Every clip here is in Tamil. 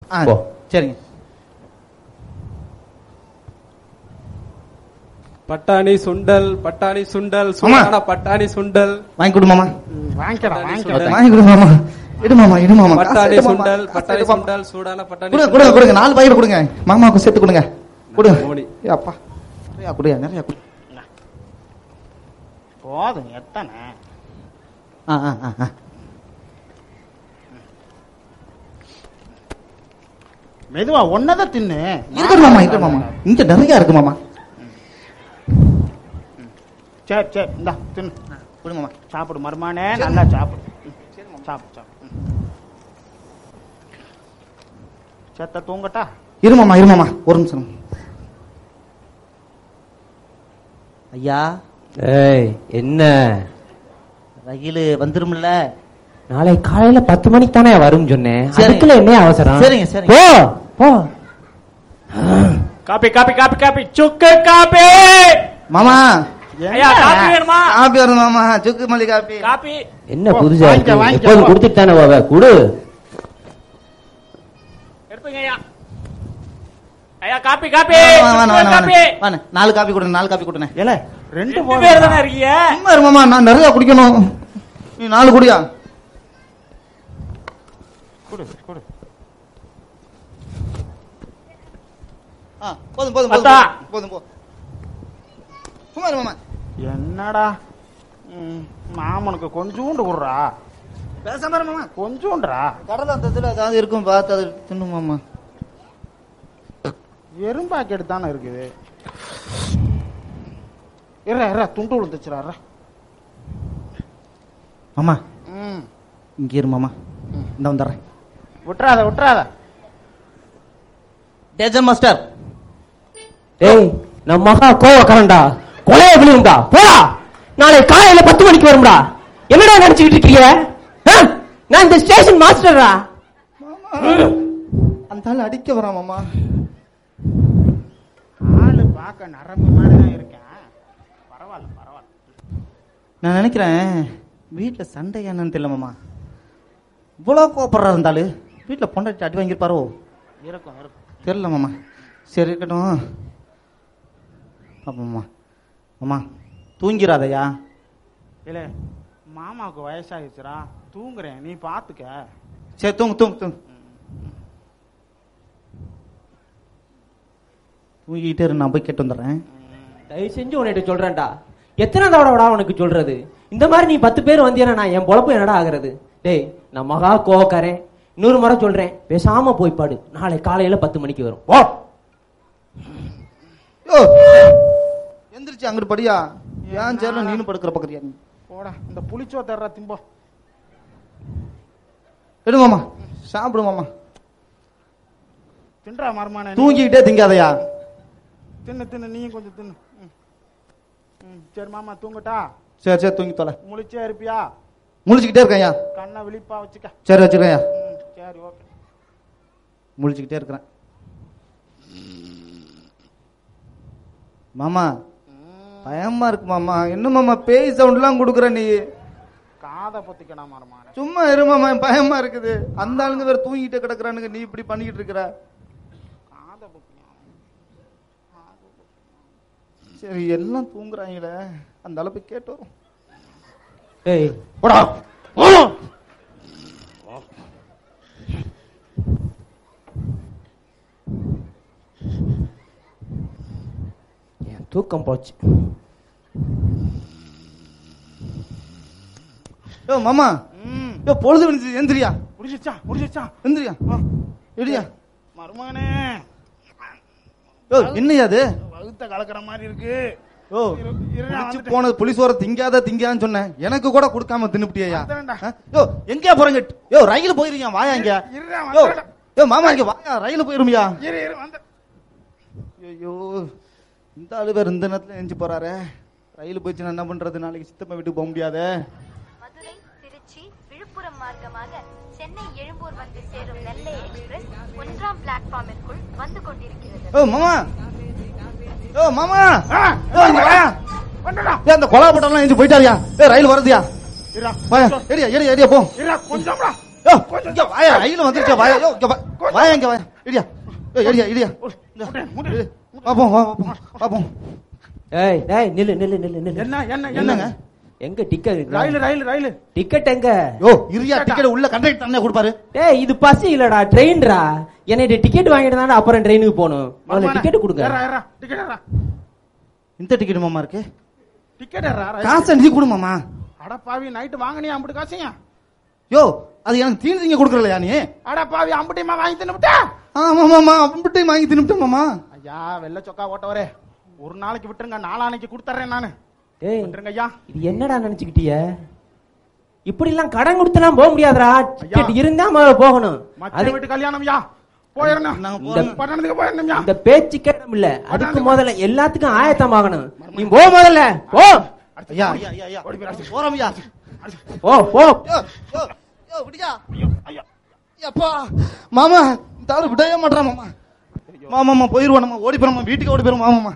ஆ போ சரிங்க பட்டாணி சுண்டல் பட்டாணி சுண்டல் சூடான பட்டாணி சுண்டல் வாங்கி கொடு மாமா வாங்கிக்கடா வாங்கிக்கடா சுண்டல். வாங்கி கொடு மாமா இடு மாமா இடு மாமா காசு பட்டாணி எடு மாமா, சுண்டல் காசு பட்டாணி எடு மாமா. சுண்டல் சூடான பட்டாணி கொடுங்க கொடுங்க கொடுங்க நாலு பாக்கெட் கொடுங்க மாமாவுக்கு சேர்த்து கொடுங்க கொடுங்க மோடி. ஏ அப்பா நிறையா கொடுயா நிறையா கொடு போதும் எத்தனை ஆ ஆ ஆ ஆ மெதுவா ஒன்னதான் தின்னு இருக்கு மாமா இருக்கு மாமா இங்க நிறைய இருக்கு மாமா சரி சரி இந்தா தின்னு கொடு மாமா சாப்பிடு மருமானே நல்லா சாப்பிடு ம், சாப்பிடு சாப்பிடு ம். செத்த தூங்கட்டா இரு மாமா இரு மாமா ஒரு நிமிஷம் ஐயா ஏய் என்ன ரயில் வந்துரும்ல நாளை காலையில பத்து மணிக்கு தானே வரும் சொன்னேன் சரிங்க. அதுக்குள்ள என்ன அவசரம் சரிங்க, சரிங்க. போ போ காப்பி காப்பி காப்பி காப்பி சுக்கு காப்பி மாமா ஐயா காப்பி வேணுமா காப்பி வரும் மாமா சுக்கு மல்லி காப்பி காப்பி என்ன போ, புதுசா வாங்கிக்க, இருக்கு வாங்கிக்க, எப்போதும் போ. கொடுத்துட்டு தானே போவ குடு எடுத்துங்க ஐயா ஐயா காப்பி காப்பி வாணே, வாணே, வாணே, காப்பி வாணே. வாணே, நாலு காப்பி கொடுங்க நாலு காப்பி கொடுங்க ஏல ரெண்டு பேர் தானே இருக்கீங்க சும்மா இரு மாமா நான் நிறைய குடிக்கணும் நீ நாலு குடியா குடு குடு ஆ, போதும் போதும் அத்தா. போதும் போதும் போ சும்மா இரு மாமா என்னடா ம், மாமனுக்கு கொஞ்சூண்டு விடுறா பேசாம இரு மாமா கொஞ்சூண்டுறா கடல அந்த இதுல ஏதாவது இருக்கும் பார்த்து அது தின்னு மாமா வெறும் பாக்கெட் தானே இருக்குது இற இற துண்டு விழுந்துச்சுடா இற. மாமா ம் இங்க இரு மாமா இந்த வந்துடுறேன் விட்டுறாத விட்டுறாத டேஜன் மாஸ்டர் ஏய் நம்ம மகா கோவக்காரன்டா கொலைய விழுந்தா போடா நாளை காலையில பத்து மணிக்கு வரும்டா என்னடா நினைச்சுக்கிட்டு இருக்கீங்க ஆ? நான் இந்த ஸ்டேஷன் மாஸ்டரா அந்த ஆள் அடிக்க வரான் மாமா ஆளு பார்க்க நரம்பு மாதிரி தான் இருக்கேன் பரவாயில்ல பரவாயில்ல நான் நினைக்கிறேன் வீட்டுல சண்டை என்னன்னு தெரியல மாமா இவ்வளோ கோப்படுறா இருந்தாலும் வீட்டுல பொண்டாட்டி அடி வாங்கியிருப்பாரோ இருக்கும் இருக்கும் தெரியல மாமா சரி இருக்கட்டும் பாப்போம் மாமா மாமா தூங்கிறாதையா இல்ல மாமாவுக்கு வயசாகிடுச்சுடா தூங்குறேன் நீ பாத்துக்க சரி தூங்கு தூங்கு தூங்கு தூங்கிக்கிட்டே இரு நான் போய் கேட்டு வந்துடுறேன் தயவு செஞ்சு உன்கிட்ட சொல்றேன்டா எத்தனை தடவைடா உனக்கு சொல்றது இந்த மாதிரி நீ பத்து பேர் வந்தீனா நான் என் பொழப்பு என்னடா ஆகுறது டேய் நான் மகா கோவக்காரன் இன்னொரு முறை சொல்றேன் பேசாம போய் பாடு நாளை காலையில பத்து மணிக்கு வரும் ஓ யோ எந்திரிச்சு அங்கிட்டு படியா ஏன் சேர்ல நீனு படுக்கிற பக்கறியா நீ போடா இந்த புளிச்சோ தர்ற திம்போ எடு மாமா சாப்பிடு மாமா தின்றா மருமான தூங்கிக்கிட்டே திங்காதயா தின்னு தின்னு நீயும் கொஞ்சம் தின்னு ம். ம் சரி மாமா தூங்கட்டா சரி சரி தூங்கி தொலை முழிச்சே இருப்பியா முழிச்சுக்கிட்டே இருக்கேன்யா கண்ணை விழிப்பா வச்சுக்க சரி வச்சிருக்கேன்யா ம் சரி ஓகே முழிச்சுக்கிட்டே இருக்கிறேன் மாமா பயமா இருக்கு மாமா என்ன மாமா பேய் சவுண்ட்லாம் கொடுக்குற நீ காதை பொத்திக்கடா மருமான சும்மா இரு மாமா பயமா இருக்குது அந்த ஆளுங்க வேற தூங்கிட்டு கிடக்குறானுங்க நீ இப்படி பண்ணிக்கிட்டு இருக்கிற காதை பொத்திக்கணும் சரி எல்லாம் தூங்குறாங்களே அந்த அளவுக்கு கேட்டு வரும் டேய் போடா என் தூக்கம் போச்சு யோ மாமா ம் யோ பொழுது விழுந்துச்சு எந்திரியா முடிச்சிச்சா முடிச்சிச்சா எந்திரியா எடியா மருமானே யோ என்னையா அது வகுத்த கலக்கிற மாதிரி இருக்கு யோ இரு- இரு, நான் குடிச்சு வந்துட்டேன். போனது புலிஸ் வர திங்காத திங்கான்னு சொன்னேன் எனக்கு கூட கொடுக்காம தின்னுப்டியா வந்துட்டேன்டா. யோ எங்கயா போறீங்க யோ ரயில் போயிருக்கீங்க வாயா இங்க இருடா, யோ வந்துட்டேன். யோ மாமா இங்க வாயா ரயில் போயிருமியா இரு இரு வந்து ஐயோ இந்த ஆளு வேற இந்த நேரத்துல எஞ்சி போறாரே ரயில் போயிடுச்சுன்னா என்ன பண்றது நாளைக்கு சித்தப்பா வீட்டுக்கு போக முடியாதே மதுரை திருச்சி விழுப்புரம் மார்க்கமாக சென்னை எழும்பூர் வந்து சேரும் நெல்லை எக்ஸ்பிரஸ் ஒன்றாம் பிளாட்ஃபார்மிற்குள் வந்து கொண்டிருக்கிறது ஓ மாமா ஓ மாமா ஆ, ஓ இங்க வாயா வந்துடா ஏய் அந்த கொலா போட்டெல்லாம் எஞ்சி போயிட்டாரியா ஏ ரயில் வருதுயா இருடா வாயா ஏரியா ஏரியா ஏரியா போ இருடா கொஞ்சம்டா யோ இங்க வாயா ரயில் வந்துருச்சா வாயா யோ இங்க வா வாயா இங்க வாயா இடியா ஏய், இடியா இடியா முடி. பாப்போம் வா பாப்போம் பாப்போம் ஏய் டேய் நில்லு நில்லு நில்லு நில்லு என்ன என்ன என்னங்க என்னங்க எங்க டிக்கெட் ரயில் ரயில் ரயில் டிக்கெட் எங்க யோ இரியா டிக்கெட் உள்ள கண்டக்டர் தானே கொடுப்பாரு டேய் இது பஸ் இல்லடா ட்ரெயின்டா என்னைய டிக்கெட் வாங்கிட்டு தானே அப்புறம் ட்ரெயினுக்கு போகணும் முதல்ல டிக்கெட் கொடுங்க ஏறா ஏறா டிக்கெட் ஏறா இந்த டிக்கெட் மாமா இருக்கு டிக்கெட் ஏறா காசை நீ கொடு மாமா அட பாவி நைட்டு வாங்கினியா அம்புட்டு காசையா யோ அது எனக்கு தீனி திங்க கொடுக்கறலையா நீ அட பாவி அம்புட்டியமா வாங்கி தின்னுட்டா ஆமா மாமா அப்படின்ட்டு வாங்கி தின்னுட்டேன் மாமா ஐயா வெள்ளை சொக்கா ஓட்டவரே ஒரு நாளைக்கு விட்டுருங்க நாளானைக்கு கொடுத்துறேன் நானு டேய் விட்டுருங்க ஐயா இது என்னடா நினைச்சுக்கிட்டிய இப்படி எல்லாம் கடன் கொடுத்துலாம் போக முடியாதுடா டிக்கெட் இருந்தா முதல்ல போகணும் மச்ச அது வீட்டு கல்யாணம் ஐயா போயிடணும் நாங்க இந்த பட்டணத்துக்கு போயிடணும் இந்த பேச்சு கேட்டம் இல்ல அதுக்கு முதல்ல எல்லாத்துக்கும் ஆயத்தமாகணும் நீ போ முதல்ல போ ஐயா ஐயா ஐயா ஐயா போறோம் ஐயா போ போ யோ யோ யோ விடியா அப்பா மாமா இந்த ஆளு விடவே மாட்டான் மாமா மாமாமா போயிருவோம் நம்ம ஓடி போறோம் வீட்டுக்கு ஓடி போயிரும் மாமாமா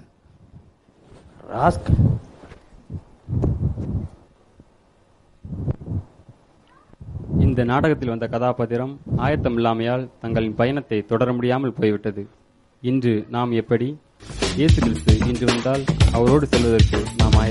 ராஸ்கல் இந்த நாடகத்தில் வந்த கதாபாத்திரம் ஆயத்தம் இல்லாமையால் தங்களின் பயணத்தை தொடர முடியாமல் போய்விட்டது இன்று நாம் எப்படி இயேசு கிறிஸ்து இன்று வந்தால் அவரோடு செல்வதற்கு நாம் ஆயத்தம்